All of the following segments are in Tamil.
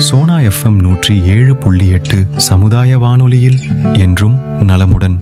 சோனா எஃப்எம் நூற்றி ஏழு புள்ளி எட்டு சமுதாய வானொலியில் என்றும் நலமுடன்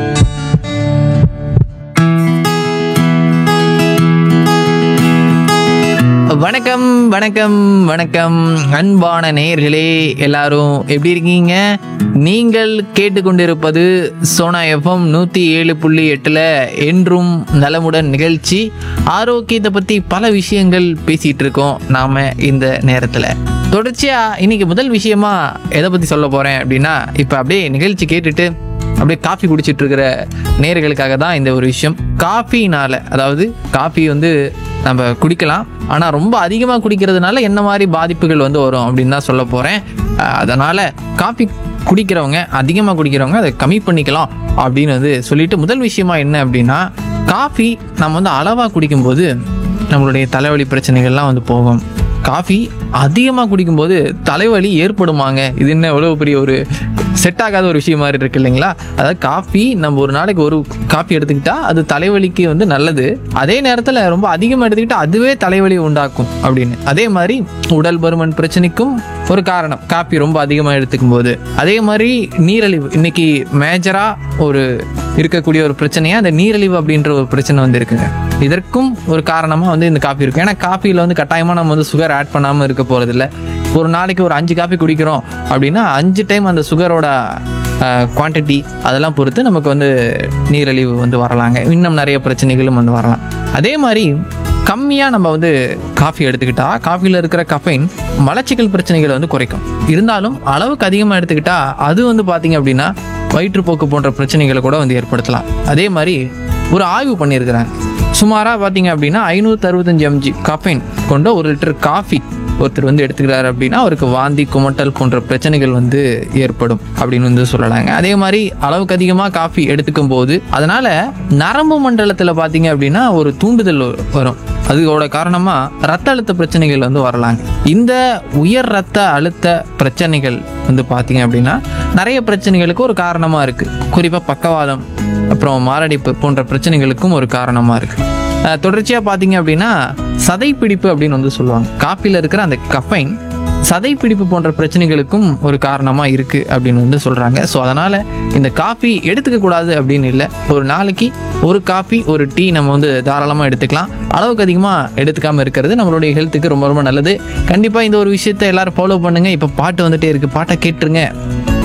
வணக்கம் வணக்கம் வணக்கம் அன்பான நேயர்களே எல்லாரும் எப்படி இருக்கீங்க நீங்கள் கேட்டுக்கொண்டிருப்பது சோனா எஃப்எம் நூற்றி ஏழு புள்ளி எட்டில் என்றும் நலமுடன் நிகழ்ச்சி ஆரோக்கியத்தை பற்றி பல விஷயங்கள் பேசிகிட்டு இருக்கோம் நாம் இந்த நேரத்தில் தொடர்ச்சியாக இன்னைக்கு முதல் விஷயமா எதை பற்றி சொல்ல போகிறேன் அப்படின்னா இப்போ அப்படியே நிகழ்ச்சி கேட்டுட்டு அப்படியே காஃபி குடிச்சிட்டு இருக்கிற நேர்களுக்காக தான் இந்த ஒரு விஷயம் காஃபினால அதாவது காஃபி வந்து நம்ம குடிக்கலாம் ஆனால் ரொம்ப அதிகமாக குடிக்கிறதுனால என்ன மாதிரி பாதிப்புகள் வந்து வரும் அப்படின்னு தான் சொல்ல போகிறேன் அதனால் காஃபி குடிக்கிறவங்க அதிகமாக குடிக்கிறவங்க அதை கம்மி பண்ணிக்கலாம் அப்படின்னு வந்து சொல்லிட்டு முதல் விஷயமா என்ன அப்படின்னா காஃபி நம்ம வந்து அளவாக குடிக்கும்போது நம்மளுடைய தலைவலி பிரச்சனைகள்லாம் வந்து போகும் காஃபி அதிகமாக குடிக்கும்போது தலைவலி ஏற்படுமாங்க இது என்ன எவ்வளோ பெரிய ஒரு செட் ஆகாத ஒரு விஷயம் மாதிரி இருக்கு இல்லைங்களா அதாவது காஃபி நம்ம ஒரு நாளைக்கு ஒரு காஃபி எடுத்துக்கிட்டா அது தலைவலிக்கு வந்து நல்லது அதே நேரத்தில் ரொம்ப அதிகமாக எடுத்துக்கிட்டா அதுவே தலைவலி உண்டாக்கும் அப்படின்னு அதே மாதிரி உடல் பருமன் பிரச்சனைக்கும் ஒரு காரணம் காஃபி ரொம்ப அதிகமாக எடுத்துக்கும் போது அதே மாதிரி நீரழிவு இன்னைக்கு மேஜராக ஒரு இருக்கக்கூடிய ஒரு பிரச்சனையா அந்த நீரழிவு அப்படின்ற ஒரு பிரச்சனை வந்து இருக்குங்க இதற்கும் ஒரு காரணமாக வந்து இந்த காஃபி இருக்கும் ஏன்னா காஃபியில் வந்து கட்டாயமாக நம்ம வந்து சுகர் ஆட் பண்ணாமல் இருக்க போகிறதில்ல ஒரு நாளைக்கு ஒரு அஞ்சு காஃபி குடிக்கிறோம் அப்படின்னா அஞ்சு டைம் அந்த சுகரோட குவான்டிட்டி அதெல்லாம் பொறுத்து நமக்கு வந்து நீரழிவு வந்து வரலாங்க இன்னும் நிறைய பிரச்சனைகளும் வந்து வரலாம் அதே மாதிரி கம்மியாக நம்ம வந்து காஃபி எடுத்துக்கிட்டா காஃபியில் இருக்கிற கஃபைன் மலச்சிக்கல் பிரச்சனைகளை வந்து குறைக்கும் இருந்தாலும் அளவுக்கு அதிகமாக எடுத்துக்கிட்டா அது வந்து பார்த்தீங்க அப்படின்னா வயிற்றுப்போக்கு போன்ற பிரச்சனைகளை கூட வந்து ஏற்படுத்தலாம் அதே மாதிரி ஒரு ஆய்வு பண்ணியிருக்கிறாங்க சுமாராக பார்த்தீங்க அப்படின்னா ஐநூற்றி அறுபத்தஞ்சு எம்ஜி கஃபைன் கொண்ட ஒரு லிட்டர் காஃபி ஒருத்தர் வந்து எடுத்துக்கிறாரு அப்படின்னா அவருக்கு வாந்தி குமட்டல் போன்ற பிரச்சனைகள் வந்து ஏற்படும் அப்படின்னு வந்து சொல்லலாங்க அதே மாதிரி அளவுக்கு அதிகமாக காஃபி எடுத்துக்கும் போது அதனால நரம்பு மண்டலத்தில் பார்த்தீங்க அப்படின்னா ஒரு தூண்டுதல் வரும் அதோட காரணமாக ரத்த அழுத்த பிரச்சனைகள் வந்து வரலாங்க இந்த உயர் ரத்த அழுத்த பிரச்சனைகள் வந்து பார்த்தீங்க அப்படின்னா நிறைய பிரச்சனைகளுக்கு ஒரு காரணமாக இருக்குது குறிப்பாக பக்கவாதம் அப்புறம் மாரடைப்பு போன்ற பிரச்சனைகளுக்கும் ஒரு காரணமாக இருக்குது தொடர்ச்சியாக பார்த்தீங்க அப்படின்னா சதைப்பிடிப்பு அப்படின்னு வந்து சொல்லுவாங்க காப்பியில் இருக்கிற அந்த கஃபைன் சதைப்பிடிப்பு போன்ற பிரச்சனைகளுக்கும் ஒரு காரணமாக இருக்குது அப்படின்னு வந்து சொல்கிறாங்க ஸோ அதனால் இந்த காஃபி எடுத்துக்க கூடாது அப்படின்னு இல்லை ஒரு நாளைக்கு ஒரு காஃபி ஒரு டீ நம்ம வந்து தாராளமாக எடுத்துக்கலாம் அளவுக்கு அதிகமாக எடுத்துக்காமல் இருக்கிறது நம்மளுடைய ஹெல்த்துக்கு ரொம்ப ரொம்ப நல்லது கண்டிப்பாக இந்த ஒரு விஷயத்தை எல்லாரும் ஃபாலோ பண்ணுங்கள் இப்போ பாட்டு வந்துட்டே இருக்குது பாட்டை கேட்டுருங்க